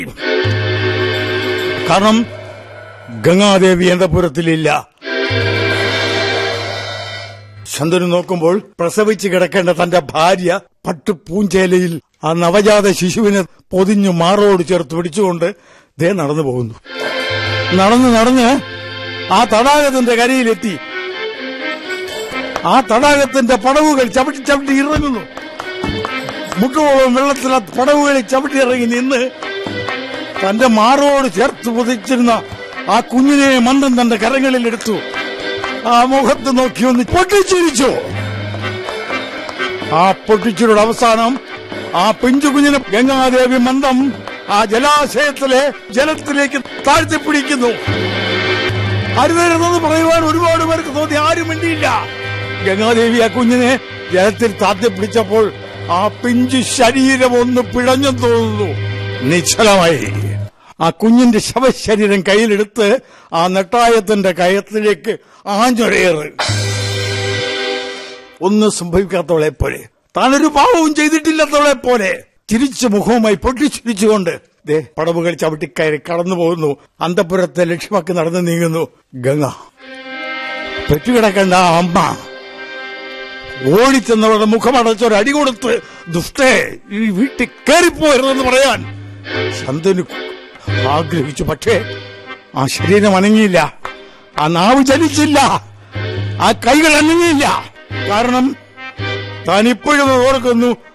കാരണം ഗംഗാദേവി അന്തപുരത്തിലില്ല ശന്തനു നോക്കുമ്പോൾ പ്രസവിച്ച് കിടക്കേണ്ട തന്റെ ഭാര്യ പട്ടുപൂഞ്ചേലയിൽ ആ നവജാത ശിശുവിനെ പൊതിഞ്ഞു മാറോട് ചേർത്ത് പിടിച്ചുകൊണ്ട് ദേ നടന്നു പോകുന്നു നടന്ന് നടന്ന് ആ തടാകത്തിന്റെ കരയിലെത്തി ആ തടാകത്തിന്റെ പടവുകൾ ചവിട്ടി ചവിട്ടി ഇറങ്ങുന്നു മുട്ടുപോകും വെള്ളത്തിൽ ആ പടവുകളിൽ ചവിട്ടി ഇറങ്ങി നിന്ന് തന്റെ മാറോട് ചേർത്ത് പൊതിച്ചിരുന്ന ആ കുഞ്ഞിനെ മന്ദം തന്റെ കരങ്ങളിൽ എടുത്തു ആ മുഖത്ത് നോക്കി ഒന്ന് പൊട്ടിച്ചിരിച്ചു ആ പൊട്ടിച്ചിരുടെ അവസാനം ആ പിഞ്ചു കുഞ്ഞിനെ ഗംഗാദേവി മന്ദം ആ ജലാശയത്തിലെ ജലത്തിലേക്ക് താഴ്ത്തിപ്പിടിക്കുന്നു അരുതരുതെന്ന് പറയുവാൻ ഒരുപാട് പേർക്ക് തോന്നി ആരും മിണ്ടിയില്ല ഗംഗാദേവി ആ കുഞ്ഞിനെ ജലത്തിൽ താഴ്ത്തിപ്പിടിച്ചപ്പോൾ ആ പിഞ്ചു ശരീരം ഒന്ന് പിഴഞ്ഞെന്ന് തോന്നുന്നു നിശ്ചലമായി ആ കുഞ്ഞിന്റെ ശവശരീരം കയ്യിലെടുത്ത് ആ നെട്ടായത്തിന്റെ കയത്തിലേക്ക് ആഞ്ഞൊരേറ് ഒന്നും സംഭവിക്കാത്തവളെ പോലെ താനൊരു പാവവും ചെയ്തിട്ടില്ലാത്തവളെ പോലെ ചിരിച്ചു മുഖവുമായി പൊട്ടിച്ചിരിച്ചുകൊണ്ട് ദേ പടവുകൾ ചവിട്ടിക്കയറി കടന്നു പോകുന്നു അന്തപുരത്തെ ലക്ഷ്യമാക്കി നടന്നു നീങ്ങുന്നു ഗംഗ പെറ്റുകിടക്കേണ്ട ആ അമ്മ ഓടിച്ചെന്നവരുടെ മുഖമടച്ചൊരു അടി കൊടുത്ത് ദുഷ്ടേ ഈ വീട്ടിൽ കയറിപ്പോയരുതെന്ന് പറയാൻ ശന്തനു ആഗ്രഹിച്ചു പക്ഷേ ആ ശരീരം അനങ്ങിയില്ല ആ നാവ് ചലിച്ചില്ല ആ കൈകൾ അനങ്ങിയില്ല കാരണം താൻ ഇപ്പോഴും ഓർക്കുന്നു